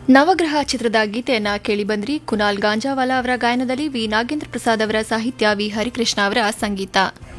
ನವಗ್ರಹ ಚಿತ್ರದ ಗೀತೆಯನ್ನ ಕೇಳಿ ಬಂದ್ರಿ ಕುನಾಲ್ ಗಾಂಜಾವಾಲಾ ಅವರ ಗಾಯನದಲ್ಲಿ ವಿ ನಾಗೇಂದ್ರ ಪ್ರಸಾದ್ ಅವರ ಸಾಹಿತ್ಯ ವಿ ಹರಿಕೃಷ್ಣ ಅವರ ಸಂಗೀತ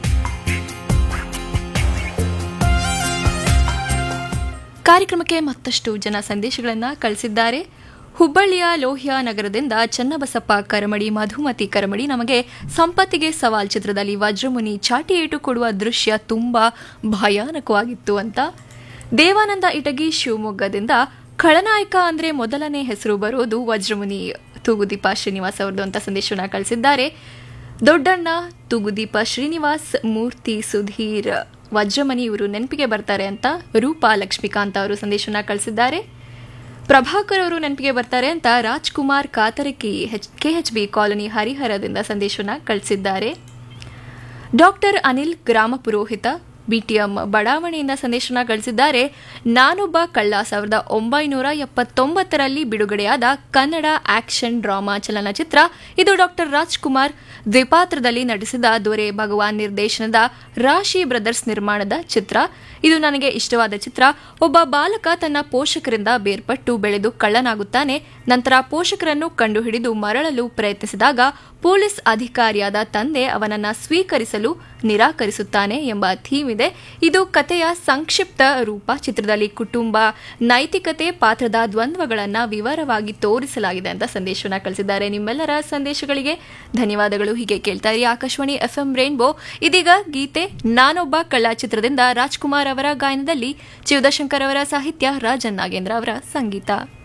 ಕಾರ್ಯಕ್ರಮಕ್ಕೆ ಮತ್ತಷ್ಟು ಜನ ಸಂದೇಶಗಳನ್ನು ಕಳಿಸಿದ್ದಾರೆ ಹುಬ್ಬಳ್ಳಿಯ ಲೋಹ್ಯ ನಗರದಿಂದ ಚನ್ನಬಸಪ್ಪ ಕರಮಡಿ ಮಧುಮತಿ ಕರಮಡಿ ನಮಗೆ ಸಂಪತ್ತಿಗೆ ಸವಾಲ್ ಚಿತ್ರದಲ್ಲಿ ವಜ್ರಮುನಿ ಚಾಟಿ ಏಟು ಕೊಡುವ ದೃಶ್ಯ ತುಂಬಾ ಭಯಾನಕವಾಗಿತ್ತು ಅಂತ ದೇವಾನಂದ ಇಟಗಿ ಶಿವಮೊಗ್ಗದಿಂದ ಖಳನಾಯಕ ಅಂದ್ರೆ ಮೊದಲನೇ ಹೆಸರು ಬರೋದು ವಜ್ರಮುನಿ ತೂಗುದೀಪ ಶ್ರೀನಿವಾಸ್ ಅವರದು ಅಂತ ಸಂದೇಶವನ್ನ ಕಳಿಸಿದ್ದಾರೆ ದೊಡ್ಡಣ್ಣ ತೂಗುದೀಪ ಶ್ರೀನಿವಾಸ್ ಮೂರ್ತಿ ಸುಧೀರ್ ವಜ್ರಮಣಿ ಇವರು ನೆನಪಿಗೆ ಬರ್ತಾರೆ ಅಂತ ರೂಪಾ ಲಕ್ಷ್ಮೀಕಾಂತ್ ಅವರು ಸಂದೇಶವನ್ನ ಕಳಿಸಿದ್ದಾರೆ ಪ್ರಭಾಕರ್ ಅವರು ನೆನಪಿಗೆ ಬರ್ತಾರೆ ಅಂತ Rajkumar Katarki KH B colony ಹರಿಹರದಿಂದ ಸಂದೇಶವನ್ನ ಕಳಿಸಿದ್ದಾರೆ ಡಾಕ್ಟರ್ ಅನಿಲ್ ಗ್ರಾಮ ಪುರೋಹಿತ ಬಿಟಿಎಂ ಬಡಾವಣೆಯಿಂದ ಸಂದೇಶನ ಗಳಿಸಿದ್ದಾರೆ ನಾನೊಬ್ಬ ಕಳ್ಳ ಸಾವಿರದ ಒಂಬೈನೂರ ಎಪ್ಪತ್ತೊಂಬತ್ತರಲ್ಲಿ ಬಿಡುಗಡೆಯಾದ ಕನ್ನಡ ಆಕ್ಷನ್ ಡ್ರಾಮಾ ಚಲನಚಿತ್ರ ಇದು ಡಾಕ್ಟರ್ ರಾಜ್ಕುಮಾರ್ ದ್ವಿಪಾತ್ರದಲ್ಲಿ ನಟಿಸಿದ ದೊರೆ ಭಗವಾನ್ ನಿರ್ದೇಶನದ ರಾಶಿ ಬ್ರದರ್ಸ್ ನಿರ್ಮಾಣದ ಚಿತ್ರ ಇದು ನನಗೆ ಇಷ್ಟವಾದ ಚಿತ್ರ ಒಬ್ಬ ಬಾಲಕ ತನ್ನ ಪೋಷಕರಿಂದ ಬೇರ್ಪಟ್ಟು ಬೆಳೆದು ಕಳ್ಳನಾಗುತ್ತಾನೆ ನಂತರ ಪೋಷಕರನ್ನು ಕಂಡುಹಿಡಿದು ಮರಳಲು ಪ್ರಯತ್ನಿಸಿದಾಗ ಪೊಲೀಸ್ ಅಧಿಕಾರಿಯಾದ ತಂದೆ ಅವನನ್ನ ಸ್ವೀಕರಿಸಲು ನಿರಾಕರಿಸುತ್ತಾನೆ ಎಂಬ ಥೀಮ್ ಇದೆ ಇದು ಕಥೆಯ ಸಂಕ್ಷಿಪ್ತ ರೂಪ ಚಿತ್ರದಲ್ಲಿ ಕುಟುಂಬ ನೈತಿಕತೆ ಪಾತ್ರದ ದ್ವಂದ್ವಗಳನ್ನು ವಿವರವಾಗಿ ತೋರಿಸಲಾಗಿದೆ ಅಂತ ಸಂದೇಶವನ್ನ ಕಳಿಸಿದ್ದಾರೆ ನಿಮ್ಮೆಲ್ಲರ ಸಂದೇಶಗಳಿಗೆ ಧನ್ಯವಾದಗಳು ಹೀಗೆ ಕೇಳ್ತಾ ಇರಿ ಆಕಾಶವಾಣಿ ಎಫ್ಎಂ ರೈನ್ಬೋ ಇದೀಗ ಗೀತೆ ನಾನೊಬ್ಬ ಕಳ್ಳ ಚಿತ್ರದಿಂದ ರಾಜ್ಕುಮಾರ್ ಅವರ ಗಾಯನದಲ್ಲಿ ಶಿವದಶಂಕರ್ ಅವರ ಸಾಹಿತ್ಯ ರಾಜನ್ ನಾಗೇಂದ್ರ ಅವರ ಸಂಗೀತ